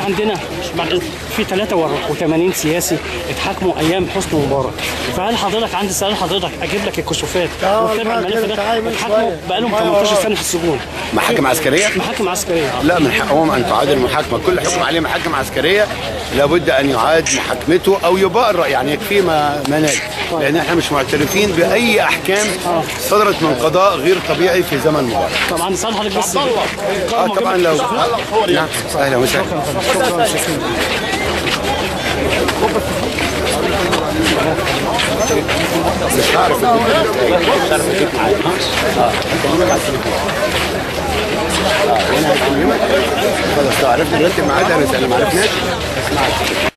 عندنا بعد- في 83 سياسي اتحاكموا ايام حسني مبارك فهل حضرتك عندي سؤال حضرتك اجيب لك الكشوفات تعال واتبع معاك الملف كده، ده تعال من اتحاكموا شوية. بقالهم معايا 18 وراك. سنه في السجون محاكم عسكريه محاكم عسكريه لا من حقهم ان تعاد المحاكمه كل حكم عليه محاكم عسكريه لابد ان يعاد محاكمته او يبرأ يعني يكفيه ما منال لان احنا مش معترفين باي احكام صدرت من قضاء غير طبيعي في زمن مبارك طب عندي سؤال حضرتك بس اه طبعا لو نعم اهلا وسهلا شكرا شكرا مش هعرف مش هعرف اجيب معاك اه هكلمك على التليفون اه هنا هكلمك خلاص لو عرفنا دلوقتي الميعاد هنسال ما عرفناش اسمعك